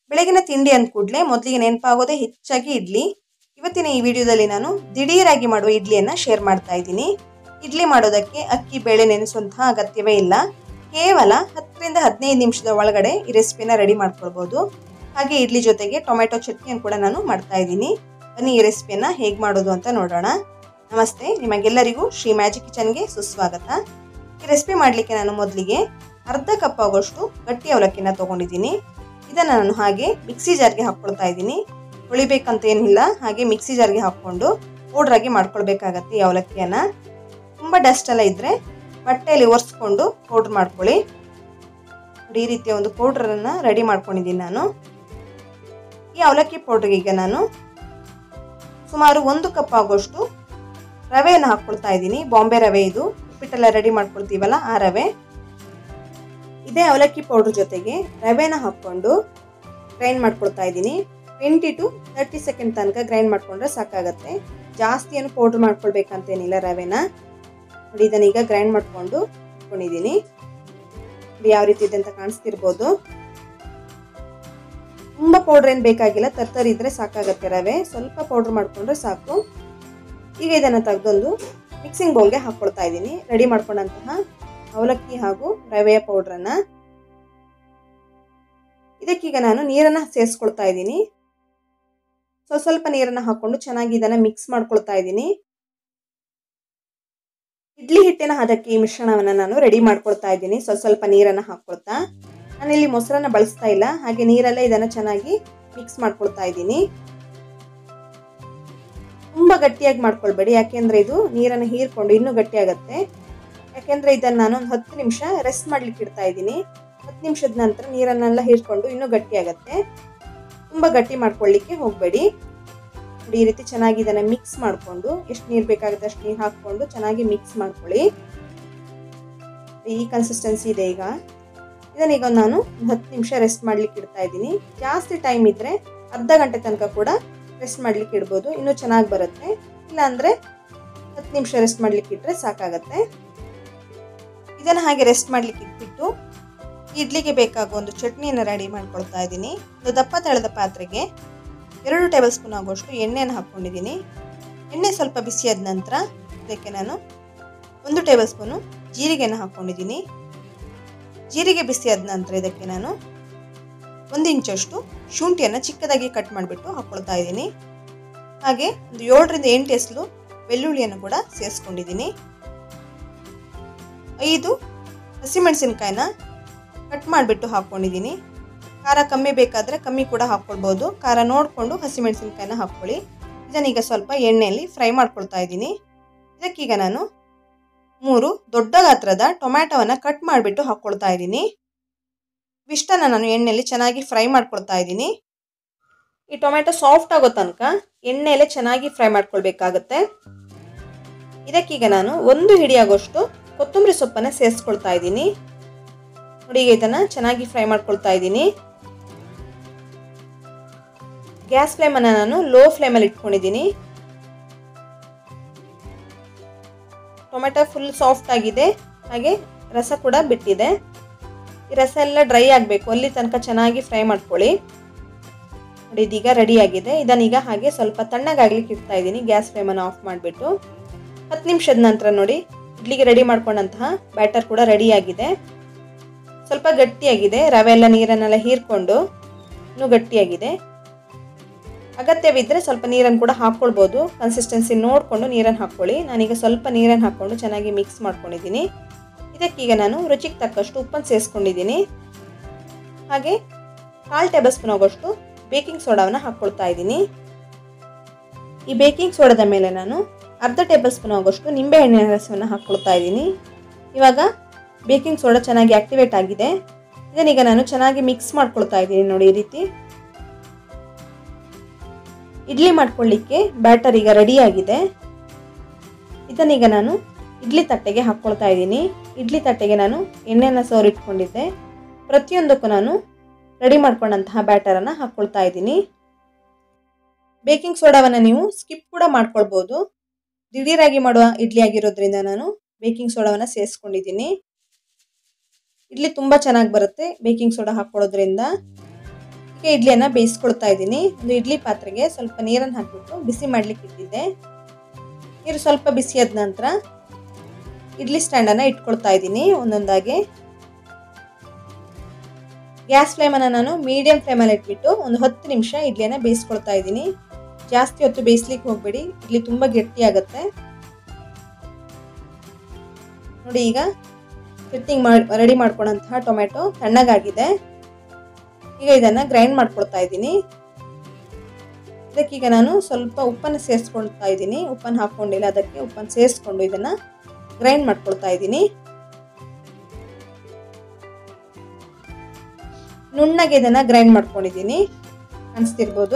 ಬೆಳಗಿನ ತಿಂಡಿ ಅಂದ ಕೂಡಲೇ ಮೊದಲಿಗೆ ನೆನಪಾಗೋದೇ ಹೆಚ್ಚಾಗಿ ಇಡ್ಲಿ ಇವತ್ತಿನ ಈ ವಿಡಿಯೋದಲ್ಲಿ ನಾನು ದಿಢೀರಾಗಿ ಮಾಡುವ ಇಡ್ಲಿಯನ್ನು ಶೇರ್ ಮಾಡ್ತಾ ಇದ್ದೀನಿ ಇಡ್ಲಿ ಮಾಡೋದಕ್ಕೆ ಅಕ್ಕಿ ಬೇಳೆ ನೆನೆಸುವಂತಹ ಅಗತ್ಯವೇ ಇಲ್ಲ ಕೇವಲ ಹತ್ತರಿಂದ ಹದಿನೈದು ನಿಮಿಷದ ಒಳಗಡೆ ಈ ರೆಸಿಪಿನ ರೆಡಿ ಮಾಡ್ಕೊಳ್ಬೋದು ಹಾಗೆ ಇಡ್ಲಿ ಜೊತೆಗೆ ಟೊಮೆಟೊ ಚಟ್ನಿಯನ್ನು ಕೂಡ ನಾನು ಮಾಡ್ತಾ ಇದ್ದೀನಿ ಬನ್ನಿ ಈ ರೆಸಿಪಿಯನ್ನು ಹೇಗೆ ಮಾಡೋದು ಅಂತ ನೋಡೋಣ ನಮಸ್ತೆ ನಿಮಗೆಲ್ಲರಿಗೂ ಶ್ರೀ ಮ್ಯಾಜಿಕ್ ಕಿಚನ್ಗೆ ಸುಸ್ವಾಗತ ಈ ರೆಸಿಪಿ ಮಾಡಲಿಕ್ಕೆ ನಾನು ಮೊದಲಿಗೆ ಅರ್ಧ ಕಪ್ ಆಗೋಷ್ಟು ಗಟ್ಟಿ ಅವಲಕ್ಕಿನ ತೊಗೊಂಡಿದ್ದೀನಿ ಇದನ್ನು ನಾನು ಹಾಗೆ ಮಿಕ್ಸಿ ಜಾರ್ಗೆ ಹಾಕ್ಕೊಳ್ತಾ ಇದ್ದೀನಿ ತೊಳಿಬೇಕಂತ ಏನಿಲ್ಲ ಹಾಗೆ ಮಿಕ್ಸಿ ಜಾರ್ಗೆ ಹಾಕ್ಕೊಂಡು ಪೌಡ್ರಾಗಿ ಮಾಡ್ಕೊಳ್ಬೇಕಾಗತ್ತೆ ಈ ಅವಲಕ್ಕಿಯನ್ನು ತುಂಬ ಡಸ್ಟ್ ಎಲ್ಲ ಇದ್ದರೆ ಬಟ್ಟೆಯಲ್ಲಿ ಒರೆಸ್ಕೊಂಡು ಪೌಡ್ರ್ ಮಾಡ್ಕೊಳ್ಳಿ ಈ ರೀತಿಯ ಒಂದು ಪೌಡ್ರನ್ನು ರೆಡಿ ಮಾಡ್ಕೊಂಡಿದ್ದೀನಿ ನಾನು ಈ ಅವಲಕ್ಕಿ ಪೌಡ್ರಿಗೆ ಈಗ ನಾನು ಸುಮಾರು ಒಂದು ಕಪ್ ಆಗೋಷ್ಟು ರವೆಯನ್ನು ಹಾಕ್ಕೊಳ್ತಾ ಇದ್ದೀನಿ ಬಾಂಬೆ ರವೆ ಇದು ಉಪ್ಪಿಟ್ಟೆಲ್ಲ ರೆಡಿ ಮಾಡ್ಕೊಳ್ತೀವಲ್ಲ ಆ ರವೆ ಇದೇ ಅವಲಕ್ಕಿ ಪೌಡ್ರ್ ಜೊತೆಗೆ ರವೆನ ಹಾಕ್ಕೊಂಡು ಗ್ರೈಂಡ್ ಮಾಡ್ಕೊಳ್ತಾ ಇದ್ದೀನಿ ಟ್ವೆಂಟಿ ಟು ತರ್ಟಿ ಸೆಕೆಂಡ್ ತನಕ ಗ್ರೈಂಡ್ ಮಾಡ್ಕೊಂಡ್ರೆ ಸಾಕಾಗತ್ತೆ ಜಾಸ್ತಿ ಏನು ಪೌಡ್ರ್ ಮಾಡ್ಕೊಳ್ಬೇಕಂತೇನಿಲ್ಲ ರವೆನ ನೋಡಿ ಇದನ್ನೀಗ ಗ್ರೈಂಡ್ ಮಾಡಿಕೊಂಡು ಇಟ್ಕೊಂಡಿದ್ದೀನಿ ನೋಡಿ ಯಾವ ರೀತಿ ಇದೆ ಅಂತ ಕಾಣಿಸ್ತಿರ್ಬೋದು ತುಂಬ ಪೌಡ್ರ್ ಏನು ಬೇಕಾಗಿಲ್ಲ ತರ್ತರಿ ಇದ್ರೆ ಸಾಕಾಗತ್ತೆ ರವೆ ಸ್ವಲ್ಪ ಪೌಡ್ರ್ ಮಾಡ್ಕೊಂಡ್ರೆ ಸಾಕು ಈಗ ಇದನ್ನು ತೆಗೆದೊಂದು ಮಿಕ್ಸಿಂಗ್ ಬೌಲ್ಗೆ ಹಾಕ್ಕೊಳ್ತಾ ಇದ್ದೀನಿ ರೆಡಿ ಮಾಡ್ಕೊಂಡಂತಹ ಅವಲಕ್ಕಿ ಹಾಗೂ ರವೆಯ ಪೌಡ್ರನ್ನು ಇದಕ್ಕೀಗ ನಾನು ನೀರನ್ನು ಸೇರಿಸ್ಕೊಳ್ತಾ ಇದ್ದೀನಿ ಸ್ವಲ್ಪ ಸ್ವಲ್ಪ ನೀರನ್ನು ಹಾಕ್ಕೊಂಡು ಚೆನ್ನಾಗಿ ಇದನ್ನು ಮಿಕ್ಸ್ ಮಾಡ್ಕೊಳ್ತಾ ಇದ್ದೀನಿ ಇಡ್ಲಿ ಹಿಟ್ಟಿನ ಹದಕ್ಕೆ ಈ ಮಿಶ್ರಣವನ್ನು ನಾನು ರೆಡಿ ಮಾಡ್ಕೊಳ್ತಾ ಇದ್ದೀನಿ ಸ್ವಲ್ಪ ಸ್ವಲ್ಪ ನೀರನ್ನು ಹಾಕ್ಕೊಳ್ತಾ ನಾನಿಲ್ಲಿ ಮೊಸರನ್ನ ಬಳಸ್ತಾ ಇಲ್ಲ ಹಾಗೆ ನೀರಲ್ಲೇ ಇದನ್ನು ಚೆನ್ನಾಗಿ ಮಿಕ್ಸ್ ಮಾಡ್ಕೊಳ್ತಾ ಇದ್ದೀನಿ ತುಂಬ ಗಟ್ಟಿಯಾಗಿ ಮಾಡ್ಕೊಳ್ಬೇಡಿ ಯಾಕೆಂದ್ರೆ ಇದು ನೀರನ್ನು ಹೀರ್ಕೊಂಡು ಇನ್ನೂ ಗಟ್ಟಿಯಾಗತ್ತೆ ಯಾಕೆಂದ್ರೆ ಇದನ್ನು ನಾನು ಒಂದು ಹತ್ತು ನಿಮಿಷ ರೆಸ್ಟ್ ಮಾಡ್ಲಿಕ್ಕೆ ಇಡ್ತಾ ಇದ್ದೀನಿ ಹತ್ತು ನಿಮಿಷದ ನಂತರ ನೀರನ್ನೆಲ್ಲ ಹೀರ್ಕೊಂಡು ಇನ್ನೂ ಗಟ್ಟಿಯಾಗತ್ತೆ ತುಂಬ ಗಟ್ಟಿ ಮಾಡ್ಕೊಳ್ಳಿಕ್ಕೆ ಹೋಗಬೇಡಿ ನೋಡಿ ಈ ರೀತಿ ಚೆನ್ನಾಗಿ ಇದನ್ನು ಮಿಕ್ಸ್ ಮಾಡಿಕೊಂಡು ಎಷ್ಟು ನೀರು ಬೇಕಾಗುತ್ತೆ ಅಷ್ಟು ನೀರು ಹಾಕ್ಕೊಂಡು ಚೆನ್ನಾಗಿ ಮಿಕ್ಸ್ ಮಾಡ್ಕೊಳ್ಳಿ ಈ ಕನ್ಸಿಸ್ಟೆನ್ಸಿ ಇದೆ ಈಗ ಇದನ್ನೀಗ ನಾನು ಒಂದು ಹತ್ತು ನಿಮಿಷ ರೆಸ್ಟ್ ಮಾಡ್ಲಿಕ್ಕೆ ಇಡ್ತಾ ಇದ್ದೀನಿ ಜಾಸ್ತಿ ಟೈಮ್ ಇದ್ದರೆ ಅರ್ಧ ಗಂಟೆ ತನಕ ಕೂಡ ರೆಸ್ಟ್ ಮಾಡ್ಲಿಕ್ಕೆ ಇಡ್ಬೋದು ಇನ್ನೂ ಚೆನ್ನಾಗಿ ಬರುತ್ತೆ ಇಲ್ಲಾಂದರೆ ಹತ್ತು ನಿಮಿಷ ರೆಸ್ಟ್ ಮಾಡ್ಲಿಕ್ಕೆ ಇಟ್ಟರೆ ಸಾಕಾಗತ್ತೆ ಇದನ್ನು ಹಾಗೆ ರೆಸ್ಟ್ ಮಾಡ್ಲಿಕ್ಕೆ ಇಟ್ಬಿಟ್ಟು ಇಡ್ಲಿಗೆ ಬೇಕಾಗುವ ಒಂದು ಚಟ್ನಿಯನ್ನು ರೆಡಿ ಮಾಡ್ಕೊಳ್ತಾ ಇದ್ದೀನಿ ಒಂದು ದಪ್ಪ ತಳೆದ ಪಾತ್ರೆಗೆ ಎರಡು ಟೇಬಲ್ ಸ್ಪೂನ್ ಆಗುವಷ್ಟು ಎಣ್ಣೆಯನ್ನು ಹಾಕ್ಕೊಂಡಿದ್ದೀನಿ ಎಣ್ಣೆ ಸ್ವಲ್ಪ ಬಿಸಿಯಾದ ನಂತರ ಇದಕ್ಕೆ ನಾನು ಒಂದು ಟೇಬಲ್ ಸ್ಪೂನು ಜೀರಿಗೆಯನ್ನು ಹಾಕ್ಕೊಂಡಿದ್ದೀನಿ ಜೀರಿಗೆ ಬಿಸಿಯಾದ ನಂತರ ಇದಕ್ಕೆ ನಾನು ಒಂದು ಇಂಚಷ್ಟು ಶುಂಠಿಯನ್ನು ಚಿಕ್ಕದಾಗಿ ಕಟ್ ಮಾಡಿಬಿಟ್ಟು ಹಾಕ್ಕೊಳ್ತಾ ಇದ್ದೀನಿ ಹಾಗೆ ಒಂದು ಏಳರಿಂದ ಎಂಟು ಎಸಲು ಬೆಳ್ಳುಳ್ಳಿಯನ್ನು ಕೂಡ ಸೇರಿಸ್ಕೊಂಡಿದ್ದೀನಿ ಐದು ಹಸಿಮೆಣಸಿನ್ಕಾಯಿನ ಕಟ್ ಮಾಡಿಬಿಟ್ಟು ಹಾಕ್ಕೊಂಡಿದ್ದೀನಿ ಖಾರ ಕಮ್ಮಿ ಬೇಕಾದರೆ ಕಮ್ಮಿ ಕೂಡ ಹಾಕ್ಕೊಳ್ಬೋದು ಖಾರ ನೋಡಿಕೊಂಡು ಹಸಿಮೆಣಸಿನ್ಕಾಯಿನ ಹಾಕ್ಕೊಳ್ಳಿ ಇದನ್ನೀಗ ಸ್ವಲ್ಪ ಎಣ್ಣೆಯಲ್ಲಿ ಫ್ರೈ ಮಾಡ್ಕೊಳ್ತಾ ಇದ್ದೀನಿ ಇದಕ್ಕೀಗ ನಾನು ಮೂರು ದೊಡ್ಡ ಗಾತ್ರದ ಟೊಮ್ಯಾಟೋವನ್ನು ಕಟ್ ಮಾಡಿಬಿಟ್ಟು ಹಾಕ್ಕೊಳ್ತಾ ಇದ್ದೀನಿ ಇಷ್ಟನ್ನು ನಾನು ಎಣ್ಣೆಯಲ್ಲಿ ಚೆನ್ನಾಗಿ ಫ್ರೈ ಮಾಡ್ಕೊಳ್ತಾ ಇದ್ದೀನಿ ಈ ಟೊಮ್ಯಾಟೊ ಸಾಫ್ಟ್ ಆಗೋ ತನಕ ಎಣ್ಣೆಯಲ್ಲೇ ಚೆನ್ನಾಗಿ ಫ್ರೈ ಮಾಡ್ಕೊಳ್ಬೇಕಾಗತ್ತೆ ಇದಕ್ಕೀಗ ನಾನು ಒಂದು ಹಿಡಿಯಾಗೋಷ್ಟು ಕೊತ್ತಂಬರಿ ಸೊಪ್ಪನ್ನು ಸೇರಿಸ್ಕೊಳ್ತಾ ಇದ್ದೀನಿ ನೋಡಿ ಈಗ ಇದನ್ನು ಚೆನ್ನಾಗಿ ಫ್ರೈ ಮಾಡ್ಕೊಳ್ತಾ ಇದ್ದೀನಿ ಗ್ಯಾಸ್ ಫ್ಲೇಮನ್ನು ನಾನು ಲೋ ಫ್ಲೇಮಲ್ಲಿ ಇಟ್ಕೊಂಡಿದ್ದೀನಿ ಟೊಮೆಟೊ ಫುಲ್ ಸಾಫ್ಟ್ ಆಗಿದೆ ಹಾಗೆ ರಸ ಕೂಡ ಬಿಟ್ಟಿದೆ ಈ ರಸ ಎಲ್ಲ ಡ್ರೈ ಆಗಬೇಕು ಅಲ್ಲಿ ತನಕ ಚೆನ್ನಾಗಿ ಫ್ರೈ ಮಾಡ್ಕೊಳ್ಳಿ ನೋಡಿ ಇದೀಗ ರೆಡಿ ಆಗಿದೆ ಇದನ್ನೀಗ ಹಾಗೆ ಸ್ವಲ್ಪ ತಣ್ಣಗಾಗ್ಲಿಕ್ಕೆ ಇಡ್ತಾ ಇದ್ದೀನಿ ಗ್ಯಾಸ್ ಫ್ಲೇಮನ್ನು ಆಫ್ ಮಾಡಿಬಿಟ್ಟು ಹತ್ತು ನಿಮಿಷದ ನಂತರ ನೋಡಿ ಇಡ್ಲಿಗೆ ರೆಡಿ ಮಾಡ್ಕೊಂಡಂತಹ ಬ್ಯಾಟರ್ ಕೂಡ ರೆಡಿ ಆಗಿದೆ ಸ್ವಲ್ಪ ಗಟ್ಟಿಯಾಗಿದೆ ರವೆ ಎಲ್ಲ ನೀರನ್ನೆಲ್ಲ ಹೀರ್ಕೊಂಡು ಇನ್ನೂ ಗಟ್ಟಿಯಾಗಿದೆ ಅಗತ್ಯವಿದ್ದರೆ ಸ್ವಲ್ಪ ನೀರನ್ನು ಕೂಡ ಹಾಕ್ಕೊಳ್ಬೋದು ಕನ್ಸಿಸ್ಟೆನ್ಸಿ ನೋಡಿಕೊಂಡು ನೀರನ್ನು ಹಾಕ್ಕೊಳ್ಳಿ ನಾನೀಗ ಸ್ವಲ್ಪ ನೀರನ್ನು ಹಾಕ್ಕೊಂಡು ಚೆನ್ನಾಗಿ ಮಿಕ್ಸ್ ಮಾಡ್ಕೊಂಡಿದ್ದೀನಿ ಇದಕ್ಕೀಗ ನಾನು ರುಚಿಗೆ ತಕ್ಕಷ್ಟು ಉಪ್ಪನ್ನು ಸೇರಿಸ್ಕೊಂಡಿದ್ದೀನಿ ಹಾಗೆ ಕಾಲು ಟೇಬಲ್ ಸ್ಪೂನ್ ಆಗೋಷ್ಟು ಬೇಕಿಂಗ್ ಸೋಡಾವನ್ನು ಹಾಕ್ಕೊಳ್ತಾ ಇದ್ದೀನಿ ಈ ಬೇಕಿಂಗ್ ಸೋಡಾದ ಮೇಲೆ ನಾನು ಅರ್ಧ ಟೇಬಲ್ ಸ್ಪೂನ್ ಆಗೋಷ್ಟು ನಿಂಬೆಹಣ್ಣಿನ ರಸವನ್ನು ಹಾಕ್ಕೊಳ್ತಾ ಇದ್ದೀನಿ ಇವಾಗ ಬೇಕಿಂಗ್ ಸೋಡಾ ಚೆನ್ನಾಗಿ ಆಕ್ಟಿವೇಟ್ ಆಗಿದೆ ಇದನ್ನೀಗ ನಾನು ಚೆನ್ನಾಗಿ ಮಿಕ್ಸ್ ಮಾಡ್ಕೊಳ್ತಾ ಇದ್ದೀನಿ ನೋಡಿ ಈ ರೀತಿ ಇಡ್ಲಿ ಮಾಡ್ಕೊಳ್ಳಿಕ್ಕೆ ಬ್ಯಾಟರ್ ಈಗ ರೆಡಿ ಆಗಿದೆ ಇದನ್ನೀಗ ನಾನು ಇಡ್ಲಿ ತಟ್ಟೆಗೆ ಹಾಕ್ಕೊಳ್ತಾ ಇದ್ದೀನಿ ಇಡ್ಲಿ ತಟ್ಟೆಗೆ ನಾನು ಎಣ್ಣೆನ ಸೋರಿಟ್ಕೊಂಡಿದ್ದೆ ಪ್ರತಿಯೊಂದಕ್ಕೂ ನಾನು ರೆಡಿ ಮಾಡ್ಕೊಂಡಂತಹ ಬ್ಯಾಟರನ್ನು ಹಾಕ್ಕೊಳ್ತಾ ಇದ್ದೀನಿ ಬೇಕಿಂಗ್ ಸೋಡಾವನ್ನು ನೀವು ಸ್ಕಿಪ್ ಕೂಡ ಮಾಡ್ಕೊಳ್ಬೋದು ದಿಢೀರಾಗಿ ಮಾಡುವ ಇಡ್ಲಿ ಆಗಿರೋದ್ರಿಂದ ನಾನು ಬೇಕಿಂಗ್ ಸೋಡಾವನ್ನು ಸೇರಿಸ್ಕೊಂಡಿದ್ದೀನಿ ಇಡ್ಲಿ ತುಂಬ ಚೆನ್ನಾಗಿ ಬರುತ್ತೆ ಬೇಕಿಂಗ್ ಸೋಡಾ ಹಾಕ್ಕೊಳ್ಳೋದ್ರಿಂದ ಅಕ್ಕಿ ಇಡ್ಲಿಯನ್ನು ಬೇಯಿಸ್ಕೊಳ್ತಾ ಇದ್ದೀನಿ ಒಂದು ಇಡ್ಲಿ ಪಾತ್ರೆಗೆ ಸ್ವಲ್ಪ ನೀರನ್ನು ಹಾಕಿಬಿಟ್ಟು ಬಿಸಿ ಮಾಡ್ಲಿಕ್ಕೆ ಇಟ್ಟಿದ್ದೆ ನೀರು ಸ್ವಲ್ಪ ಬಿಸಿಯಾದ ನಂತರ ಇಡ್ಲಿ ಸ್ಟ್ಯಾಂಡನ್ನು ಇಟ್ಕೊಳ್ತಾ ಇದ್ದೀನಿ ಒಂದೊಂದಾಗಿ ಗ್ಯಾಸ್ ಫ್ಲೇಮನ್ನು ನಾನು ಮೀಡಿಯಂ ಫ್ಲೇಮಲ್ಲಿ ಇಟ್ಬಿಟ್ಟು ಒಂದು ಹತ್ತು ನಿಮಿಷ ಇಡ್ಲಿಯನ್ನು ಬೇಯಿಸ್ಕೊಳ್ತಾ ಇದ್ದೀನಿ ಜಾಸ್ತಿ ಹೊತ್ತು ಬೇಯಿಸ್ಲಿಕ್ಕೆ ಹೋಗಬೇಡಿ ಇಡ್ಲಿ ತುಂಬ ಗಟ್ಟಿ ಆಗುತ್ತೆ ನೋಡಿ ಈಗ ಚಟ್ನಿಗೆ ಮಾಡಿ ರೆಡಿ ಮಾಡ್ಕೊಂಡಂತಹ ಟೊಮೆಟೊ ತಣ್ಣಗಾಗಿದೆ ಈಗ ಇದನ್ನು ಗ್ರೈಂಡ್ ಮಾಡ್ಕೊಳ್ತಾ ಇದ್ದೀನಿ ಇದಕ್ಕೀಗ ನಾನು ಸ್ವಲ್ಪ ಉಪ್ಪನ್ನು ಸೇರಿಸ್ಕೊಳ್ತಾ ಇದ್ದೀನಿ ಉಪ್ಪನ್ನು ಹಾಕ್ಕೊಂಡಿಲ್ಲ ಅದಕ್ಕೆ ಉಪ್ಪನ್ನು ಸೇರಿಸ್ಕೊಂಡು ಇದನ್ನು ಗ್ರೈಂಡ್ ಮಾಡ್ಕೊಳ್ತಾ ಇದ್ದೀನಿ ನುಣ್ಣಗೆ ಇದನ್ನು ಗ್ರೈಂಡ್ ಮಾಡ್ಕೊಂಡಿದ್ದೀನಿ ಕಾಣಿಸ್ತಿರ್ಬೋದು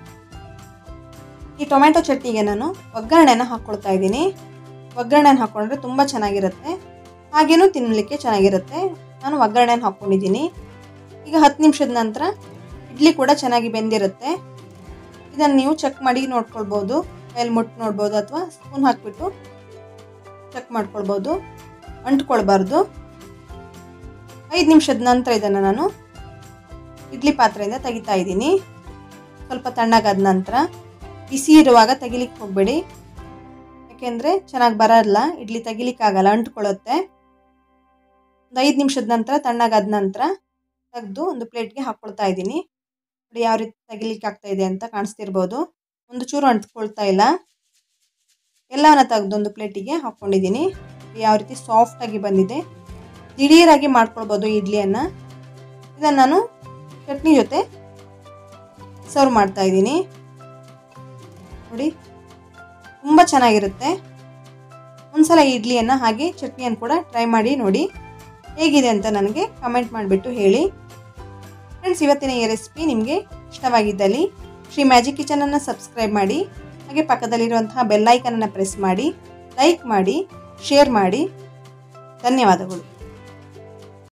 ಈ ಟೊಮೆಟೊ ಚಟ್ನಿಗೆ ನಾನು ಒಗ್ಗರಣೆನ ಹಾಕ್ಕೊಳ್ತಾ ಇದ್ದೀನಿ ಒಗ್ಗರಣೆನ ಹಾಕ್ಕೊಂಡ್ರೆ ತುಂಬ ಚೆನ್ನಾಗಿರುತ್ತೆ ಹಾಗೇನೂ ತಿನ್ನಲಿಕ್ಕೆ ಚೆನ್ನಾಗಿರುತ್ತೆ ನಾನು ಒಗ್ಗರಣೆನ ಹಾಕ್ಕೊಂಡಿದ್ದೀನಿ ಈಗ ಹತ್ತು ನಿಮಿಷದ ನಂತರ ಇಡ್ಲಿ ಕೂಡ ಚೆನ್ನಾಗಿ ಬೆಂದಿರುತ್ತೆ ಇದನ್ನು ನೀವು ಚೆಕ್ ಮಾಡಿ ನೋಡ್ಕೊಳ್ಬೋದು ಕೈಯಲ್ಲಿ ಮುಟ್ಟು ನೋಡ್ಬೋದು ಅಥವಾ ಸ್ಪೂನ್ ಹಾಕಿಬಿಟ್ಟು ಚೆಕ್ ಮಾಡ್ಕೊಳ್ಬೋದು ಅಂಟ್ಕೊಳ್ಬಾರ್ದು ಐದು ನಿಮಿಷದ ನಂತರ ಇದನ್ನು ನಾನು ಇಡ್ಲಿ ಪಾತ್ರೆಯಿಂದ ತೆಗಿತಾ ಇದ್ದೀನಿ ಸ್ವಲ್ಪ ತಣ್ಣಗಾದ ನಂತರ ಬಿಸಿ ಇರುವಾಗ ತೆಗಿಲಿಕ್ಕೆ ಹೋಗಬೇಡಿ ಯಾಕೆಂದರೆ ಚೆನ್ನಾಗಿ ಬರಲ್ಲ ಇಡ್ಲಿ ತೆಗಿಲಿಕ್ಕಾಗಲ್ಲ ಅಂಟ್ಕೊಳ್ಳುತ್ತೆ ಒಂದು ಐದು ನಿಮಿಷದ ನಂತರ ತಣ್ಣಗಾದ ನಂತರ ತೆಗೆದು ಒಂದು ಪ್ಲೇಟ್ಗೆ ಹಾಕ್ಕೊಳ್ತಾ ಇದ್ದೀನಿ ನೋಡಿ ಯಾವ ರೀತಿ ತೆಗಿಲಿಕ್ಕೆ ಆಗ್ತಾ ಇದೆ ಅಂತ ಕಾಣಿಸ್ತಿರ್ಬೋದು ಒಂದು ಚೂರು ಅಂಟ್ಕೊಳ್ತಾ ಇಲ್ಲ ಎಲ್ಲವನ್ನ ತೆಗೆದು ಒಂದು ಪ್ಲೇಟಿಗೆ ಹಾಕ್ಕೊಂಡಿದ್ದೀನಿ ಯಾವ ರೀತಿ ಸಾಫ್ಟಾಗಿ ಬಂದಿದೆ ದಿಢೀರಾಗಿ ಮಾಡ್ಕೊಳ್ಬೋದು ಇಡ್ಲಿಯನ್ನು ಇದನ್ನು ನಾನು ಚಟ್ನಿ ಜೊತೆ ಸರ್ವ್ ಮಾಡ್ತಾ ಇದ್ದೀನಿ ನೋಡಿ ತುಂಬ ಚೆನ್ನಾಗಿರುತ್ತೆ ಒಂದ್ಸಲ ಇಡ್ಲಿಯನ್ನು ಹಾಗೆ ಚಟ್ನಿಯನ್ನು ಕೂಡ ಟ್ರೈ ಮಾಡಿ ನೋಡಿ ಹೇಗಿದೆ ಅಂತ ನನಗೆ ಕಮೆಂಟ್ ಮಾಡಿಬಿಟ್ಟು ಹೇಳಿ ಫ್ರೆಂಡ್ಸ್ ಇವತ್ತಿನ ಈ ರೆಸಿಪಿ ನಿಮಗೆ ಇಷ್ಟವಾಗಿದ್ದಲ್ಲಿ ಶ್ರೀ ಮ್ಯಾಜಿಕ್ ಕಿಚನನ್ನು ಸಬ್ಸ್ಕ್ರೈಬ್ ಮಾಡಿ ಹಾಗೆ ಪಕ್ಕದಲ್ಲಿರುವಂತಹ ಬೆಲ್ಲೈಕನನ್ನು ಪ್ರೆಸ್ ಮಾಡಿ ಲೈಕ್ ಮಾಡಿ ಶೇರ್ ಮಾಡಿ ಧನ್ಯವಾದಗಳು